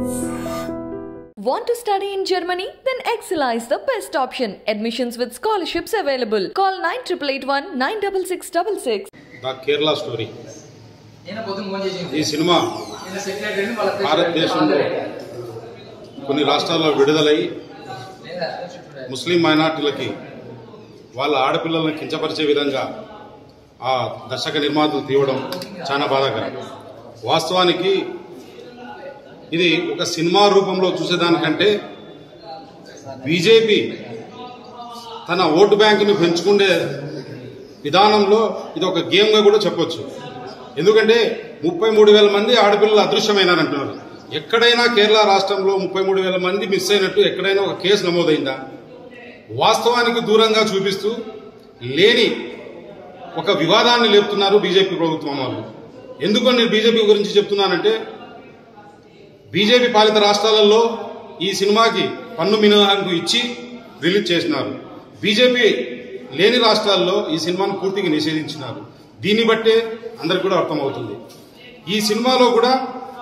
Want to study in Germany? Then Excella is the best option. Admissions with scholarships available. Call 9881 96666. The Kerala story నేను పొద్దున్న phone చేసి ఈ cinema నేను secretary వాళ్ళ president భారతదేశంలో కొన్ని రాష్ట్రాల్లో విడుదలై లేదా ముస్లిం మైనార్టీలకి వాళ్ళ ఆడపిల్లలను కించపరిచే విధంగా ఆ దర్శక నిర్మాతలు తీయడం చాలా బాధాకరం వాస్తవానికి ఇది ఒక సినిమా రూపంలో చూసేదానికంటే బీజేపీ తన ఓటు బ్యాంకుని పెంచుకునే విధానంలో ఇది ఒక గేమ్గా కూడా చెప్పొచ్చు ఎందుకంటే ముప్పై మూడు వేల మంది ఆడపిల్లలు అదృశ్యమైనారంటున్నారు ఎక్కడైనా కేరళ రాష్ట్రంలో ముప్పై మూడు వేల మంది మిస్ అయినట్టు ఎక్కడైనా ఒక కేసు నమోదైందా వాస్తవానికి దూరంగా చూపిస్తూ లేని ఒక వివాదాన్ని లేపుతున్నారు బీజేపీ ప్రభుత్వం వాళ్ళు ఎందుకు నేను బీజేపీ గురించి చెప్తున్నానంటే బీజేపీ పాలిత రాష్ట్రాలలో ఈ సినిమాకి పన్ను మినహాయింపు ఇచ్చి రిలీజ్ చేసినారు బీజేపీ లేని రాష్ట్రాల్లో ఈ సినిమాను పూర్తిగా నిషేధించినారు దీన్ని బట్టే అందరికి కూడా అర్థమవుతుంది ఈ సినిమాలో కూడా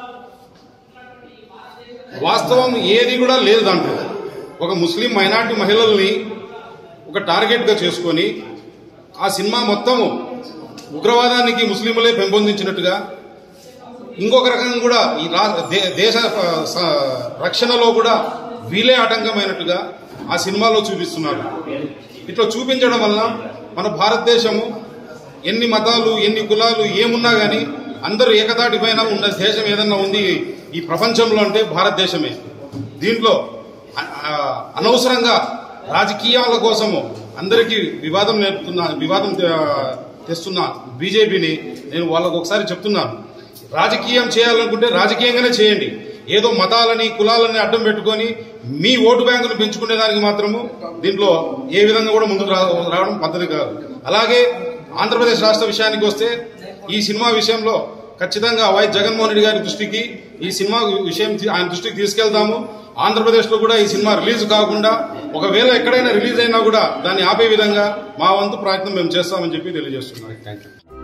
వాస్తవం ఏది కూడా లేదు దాంట్లో ఒక ముస్లిం మైనార్టీ మహిళల్ని ఒక టార్గెట్గా చేసుకొని ఆ సినిమా మొత్తము ఉగ్రవాదానికి ముస్లింలే పెంపొందించినట్టుగా ఇంకొక రకంగా కూడా ఈ రా- దే- దేశ ఆ, స- రక్షణలో కూడా వీలే ఆటంకమైనట్టుగా ఆ సినిమాలో చూపిస్తున్నారు ఇట్లా చూపించడం వల్ల మన భారతదేశము ఎన్ని మతాలు ఎన్ని కులాలు ఏమున్నా గానీ అందరూ ఏకతాటి పైన ఉన్న దేశం ఏదన్నా ఉంది ఈ ప్రపంచంలో అంటే భారతదేశమే దీంట్లో అ- ఆ, అనవసరంగా రాజకీయాల కోసము అందరికీ వివాదం నేర్పుతున్న వివాదం ఆ, తెస్తున్న బీజేపీని నేను వాళ్ళకు ఒకసారి చెప్తున్నాను రాజకీయం చేయాలనుకుంటే రాజకీయంగానే చేయండి ఏదో మతాలని కులాలని అడ్డం పెట్టుకొని మీ ఓటు బ్యాంకును పెంచుకునే దానికి మాత్రము దీంట్లో ఏ విధంగా కూడా ముందుకు రా- రావడం పద్ధతి కాదు అలాగే ఆంధ్రప్రదేశ్ రాష్ట్ర విషయానికి వస్తే ఈ సినిమా విషయంలో ఖచ్చితంగా వైఎస్ జగన్మోహన్ రెడ్డి గారి దృష్టికి ఈ సినిమా విషయం తీ- ఆయన దృష్టికి తీసుకెళ్తాము ఆంధ్రప్రదేశ్ లో కూడా ఈ సినిమా రిలీజ్ కాకుండా ఒకవేళ ఎక్కడైనా రిలీజ్ అయినా కూడా దాన్ని ఆపే విధంగా మా వంతు ప్రయత్నం మేము చేస్తామని చెప్పి తెలియజేస్తున్నాం థ్యాంక్ యూ